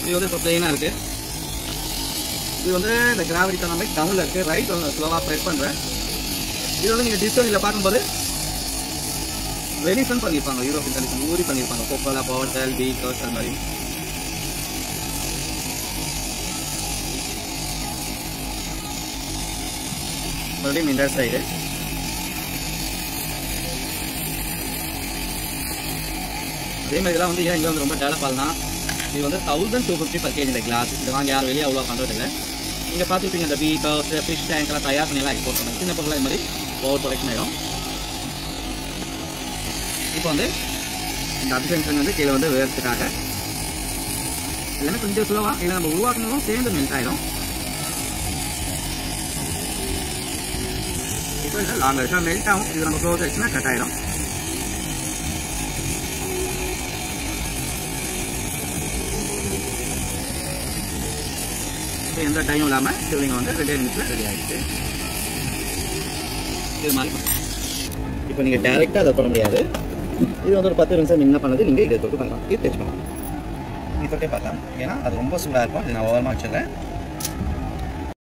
இது வந்து இப்போ பிளெயினாக இருக்குது இது வந்து இந்த கிராவிட்டி தன்மை டவுனில் இருக்குது ரைட் ஸ்லோவாக ப்ரெஸ் பண்ணுறேன் இது வந்து நீங்கள் டிஸ்கவரியில் பார்க்கும்போது ரெடிஃபன் பண்ணியிருப்பாங்க யூரோப்பியன் கண்டிஷன் ஊறி பண்ணியிருப்பாங்க கொக்கோலா பவர்டெல் பி கர்ஸ் அந்த மாதிரி மறுபடியும் இந்த சைடு அதே மாதிரி தான் வந்து ஏன் இங்கே வந்து ரொம்ப டெவலப் ஆகலாம் இது வந்து thousand two fifty per KG இந்த கிளாஸ் இது வாங்க யாரும் வெளியே அவ்வளோ பண்ணுறது இல்லை நீங்கள் பார்த்துருப்பீங்க இந்த பீக்கர்ஸ் ஃபிஷ் டேங்க்லாம் தயார் பண்ணி எல்லாம் எக்ஸ்போர்ட் பண்ணுங்க சின்ன பொருளாக இது மாதிரி ஓவர் ப்ரொடக்ஷன் ஆகிடும் இப்போ வந்து இந்த அபிஷேகம் வந்து கீழே வந்து வேர்த்துக்காக எல்லாமே கொஞ்சம் ஸ்லோவாக இல்லை நம்ம உருவாக்கணும் சேர்ந்து மெல்ட் ஆகிடும் இப்போ இல்லை லாங் ஆகிடும் மெல்ட் ஆகும் இது நம்ம க்ளோஸ் ஆகிடுச்சுன்னா கட் ஆகிடும் இப்போ எந்த டைமும் இல்லாமல் சிவலிங்கம் வந்து ரெண்டே நிமிஷத்தில் ரெடி ஆகிடுச்சு இது மாதிரி இப்போ நீங்கள் டேரெக்டாக அதை பண்ண முடியாது இது வந்து ஒரு பத்து நிமிஷம் என்ன பண்ணது நீங்கள் இதை தொட்டு பண்ணலாம் இது டச் பண்ணலாம் நீ தொட்டே பார்க்கலாம் ஏன்னா அது ரொம்ப சூடாக இருக்கும் இது நான் ஓரமாக வச்சிடுறேன்